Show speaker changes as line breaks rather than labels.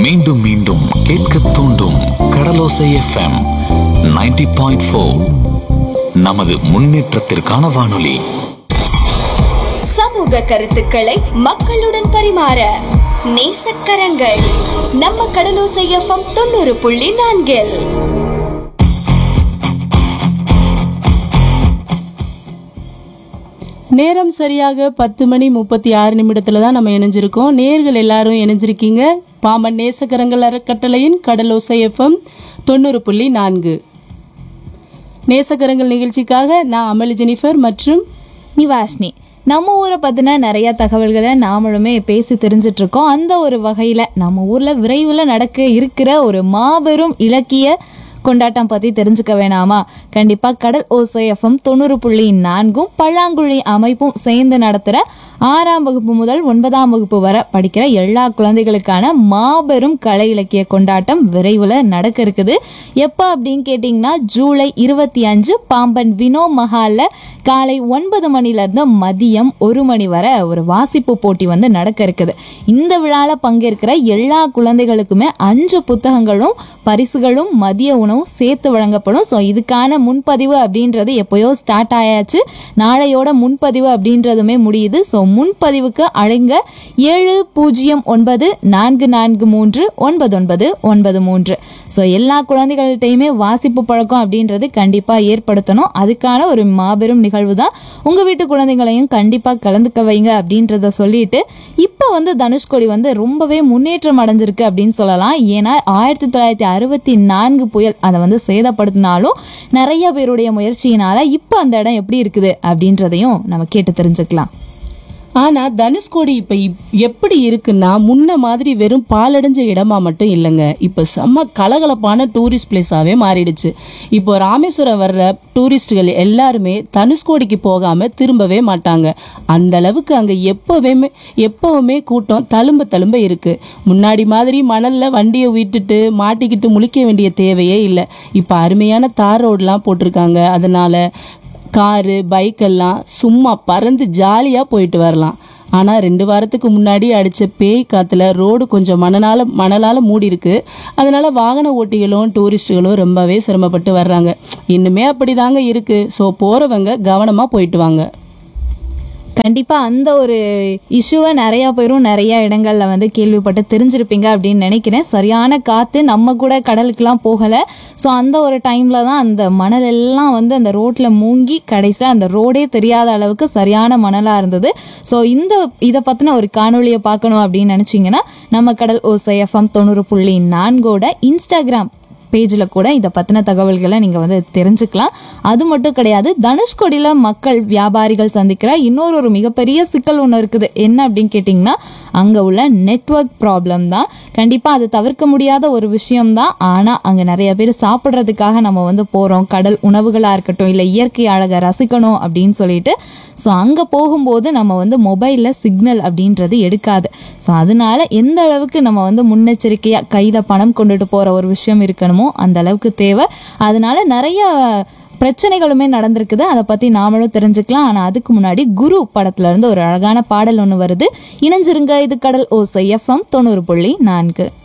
மீண்டும் மீண்டும் கேட்க தூண்டும் கடலோசை எஃப்எம் 90.4 பாயிண்ட் ஃபோர் நமது முன்னேற்றத்திற்கான வானொலி
சமூக கருத்துக்களை மக்களுடன் பரிமாற நேசக்கரங்கள் நம்ம கடலோசை எஃப்எம் தொண்ணூறு புள்ளி நான்கில்
நேரம் சரியாக பத்து மணி முப்பத்தி ஆறு நிமிடத்துல தான் நம்ம இணைஞ்சிருக்கோம் நேர்கள் எல்லாரும் இணைஞ்சிருக்கீங்க பாம்பன் நேசக்கரங்கள் அறக்கட்டளையின் கடலோசை எஃப்எம் தொண்ணூறு புள்ளி நான்கு நேசக்கரங்கள் நிகழ்ச்சிக்காக நான் அமளி ஜெனிஃபர் மற்றும்
நிவாஷ்னி நம்ம ஊரை பற்றின நிறைய தகவல்களை நாமளுமே பேசி தெரிஞ்சிட்டு இருக்கோம் அந்த ஒரு வகையில் நம்ம ஊரில் விரைவில் நடக்க இருக்கிற ஒரு மாபெரும் இலக்கிய கொண்டாட்டம் பற்றி தெரிஞ்சுக்க வேணாமா கண்டிப்பாக கடல் ஓசை எஃப்எம் தொண்ணூறு புள்ளி நான்கும் பல்லாங்குழி அமைப்பும் சேர்ந்து நடத்துகிற ஆறாம் வகுப்பு முதல் ஒன்பதாம் வகுப்பு வரை படிக்கிற எல்லா குழந்தைகளுக்கான மாபெரும் கலை இலக்கிய கொண்டாட்டம் விரைவில் நடக்க இருக்குது எப்போ அப்படின்னு கேட்டிங்கன்னா ஜூலை இருபத்தி அஞ்சு பாம்பன் வினோ மஹாலில் காலை ஒன்பது மணிலேருந்து மதியம் ஒரு மணி வரை ஒரு வாசிப்பு போட்டி வந்து நடக்க இருக்குது இந்த விழாவில் பங்கேற்கிற எல்லா குழந்தைகளுக்குமே அஞ்சு புத்தகங்களும் பரிசுகளும் மதிய உணவும் சேர்த்து வழங்கப்படும் ஸோ இதுக்கான முன்பதிவு அப்படின்றது எப்போயோ ஸ்டார்ட் ஆயாச்சு நாளையோட முன்பதிவு அப்படின்றதுமே முடியுது ஸோ முன்பதிவுக்கு அழைங்க ஏழு பூஜ்ஜியம் ஒன்பது நான்கு நான்கு மூன்று ஒன்பது ஒன்பது ஒன்பது மூன்று ஸோ எல்லா குழந்தைகள்கிட்டையுமே வாசிப்பு பழக்கம் அப்படின்றது கண்டிப்பாக ஏற்படுத்தணும் அதுக்கான ஒரு மாபெரும் நிகழ்வு தான் உங்கள் வீட்டு குழந்தைகளையும் கண்டிப்பாக கலந்துக்க வைங்க அப்படின்றத சொல்லிட்டு இப்போ வந்து தனுஷ்கோடி வந்து ரொம்பவே முன்னேற்றம் அடைஞ்சிருக்கு அப்படின்னு சொல்லலாம் ஏன்னா ஆயிரத்தி தொள்ளாயிரத்தி அறுபத்தி நான்கு புயல் அதை வந்து சேதப்படுத்தினாலும் நிறைய பேருடைய முயற்சியினால இப்போ அந்த இடம் எப்படி இருக்குது அப்படின்றதையும் நம்ம கேட்டு தெரிஞ்சுக்கலாம்
ஆனா தனுஷ்கோடி இப்ப இப்- எப்படி இருக்குன்னா முன்ன மாதிரி வெறும் பாலடைஞ்ச இடமா மட்டும் இல்லைங்க இப்ப செம்ம கலகலப்பான டூரிஸ்ட் பிளேஸாவே மாறிடுச்சு இப்போ ராமேஸ்வரம் வர்ற டூரிஸ்டுகள் எல்லாருமே தனுஷ்கோடிக்கு போகாம திரும்பவே மாட்டாங்க அந்த அளவுக்கு அங்க எப்பவுமே எப்பவுமே கூட்டம் தழும்ப தழும்ப இருக்கு முன்னாடி மாதிரி மணல்ல வண்டியை விட்டுட்டு மாட்டிக்கிட்டு முழிக்க வேண்டிய தேவையே இல்லை இப்ப அருமையான தார் ரோடுலாம் போட்டிருக்காங்க அதனால காரு பைக் எல்லாம் சும்மா பறந்து ஜாலியாக போயிட்டு வரலாம் ஆனால் ரெண்டு வாரத்துக்கு முன்னாடி அடித்த பேய் காற்றுல ரோடு கொஞ்சம் மணலால் மணலால் மூடி இருக்கு அதனால வாகன ஓட்டிகளும் டூரிஸ்ட்டுகளும் ரொம்பவே சிரமப்பட்டு வர்றாங்க இன்னுமே அப்படி தாங்க இருக்கு ஸோ போகிறவங்க கவனமாக போயிட்டு வாங்க
கண்டிப்பா அந்த ஒரு இஷ்யூவை நிறைய பேரும் நிறைய இடங்கள்ல வந்து கேள்விப்பட்டு தெரிஞ்சிருப்பீங்க அப்படின்னு நினைக்கிறேன் சரியான காத்து நம்ம கூட கடலுக்குலாம் போகல ஸோ அந்த ஒரு டைம்ல தான் அந்த மணல் எல்லாம் வந்து அந்த ரோட்ல மூங்கி கடைசியில் அந்த ரோடே தெரியாத அளவுக்கு சரியான மணலா இருந்தது ஸோ இந்த இதை பத்தின ஒரு காணொளியை பார்க்கணும் அப்படின்னு நினைச்சீங்கன்னா நம்ம கடல் ஓசை எஃப்எம் தொண்ணூறு புள்ளி நான்கோட இன்ஸ்டாகிராம் பேஜில் கூட இதை பற்றின தகவல்களை நீங்கள் வந்து தெரிஞ்சுக்கலாம் அது மட்டும் கிடையாது தனுஷ்கோடியில் மக்கள் வியாபாரிகள் சந்திக்கிற இன்னொரு ஒரு மிகப்பெரிய சிக்கல் ஒன்று இருக்குது என்ன அப்படின்னு கேட்டிங்கன்னா அங்கே உள்ள நெட்வொர்க் ப்ராப்ளம் தான் கண்டிப்பாக அது தவிர்க்க முடியாத ஒரு விஷயம்தான் ஆனால் அங்கே நிறைய பேர் சாப்பிட்றதுக்காக நம்ம வந்து போகிறோம் கடல் உணவுகளாக இருக்கட்டும் இல்லை இயற்கை அழகை ரசிக்கணும் அப்படின்னு சொல்லிட்டு ஸோ அங்கே போகும்போது நம்ம வந்து மொபைலில் சிக்னல் அப்படின்றது எடுக்காது ஸோ அதனால எந்த அளவுக்கு நம்ம வந்து முன்னெச்சரிக்கையாக கையில் பணம் கொண்டுட்டு போகிற ஒரு விஷயம் இருக்கணுமோ அந்த அளவுக்கு தேவை அதனால நிறைய பிரச்சனைகளுமே நடந்திருக்குது அதை பற்றி நாமளும் தெரிஞ்சுக்கலாம் ஆனால் அதுக்கு முன்னாடி குரு படத்துல இருந்து ஒரு அழகான பாடல் ஒன்று வருது இணைஞ்சிருங்க இது கடல் ஓசை எஃப்எம் தொண்ணூறு புள்ளி நான்கு